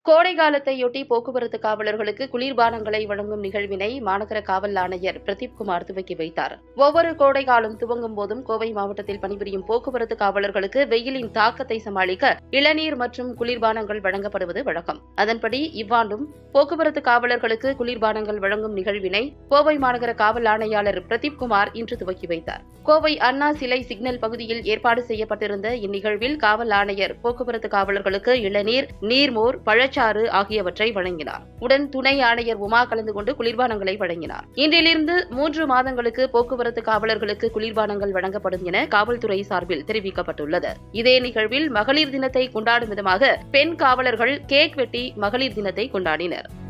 கோடை காலத்தையொட்டி போக்குவரத்து காவலர்களுக்கு குளிர்பானங்களை வழங்கும் நிகழ்வினை மாநகர காவல் ஆணையர் பிரதீப் குமார் துவக்கி வைத்தார் ஒவ்வொரு கோடை காலம் துவங்கும் போதும் கோவை மாவட்டத்தில் பணிபுரியும் போக்குவரத்து காவலர்களுக்கு வெயிலின் தாக்கத்தை சமாளிக்க இளநீர் மற்றும் குளிர்பானங்கள் வழங்கப்படுவது வழக்கம் அதன்படி இவ்வாண்டும் போக்குவரத்து காவலர்களுக்கு குளிர்பானங்கள் வழங்கும் நிகழ்வினை கோவை மாநகர காவல் ஆணையாளர் பிரதீப் குமார் இன்று துவக்கி வைத்தார் கோவை அண்ணா சிலை சிக்னல் பகுதியில் ஏற்பாடு செய்யப்பட்டிருந்த இந்நிகழ்வில் காவல் ஆணையர் போக்குவரத்து காவலர்களுக்கு இளநீர் நீர்மோர் பழச்சாறு ஆகியவற்றை வழங்கினார் உடன் துணை ஆணையர் உமா கலந்து கொண்டு குளிர்பானங்களை வழங்கினார் இன்றிலிருந்து மூன்று மாதங்களுக்கு போக்குவரத்து காவலர்களுக்கு குளிர்பானங்கள் வழங்கப்படும் என காவல்துறை சார்பில் தெரிவிக்கப்பட்டுள்ளது இதே நிகழ்வில் மகளிர் தினத்தை கொண்டாடும் விதமாக பெண் காவலர்கள் கேக் வெட்டி மகளிர் தினத்தை கொண்டாடினர்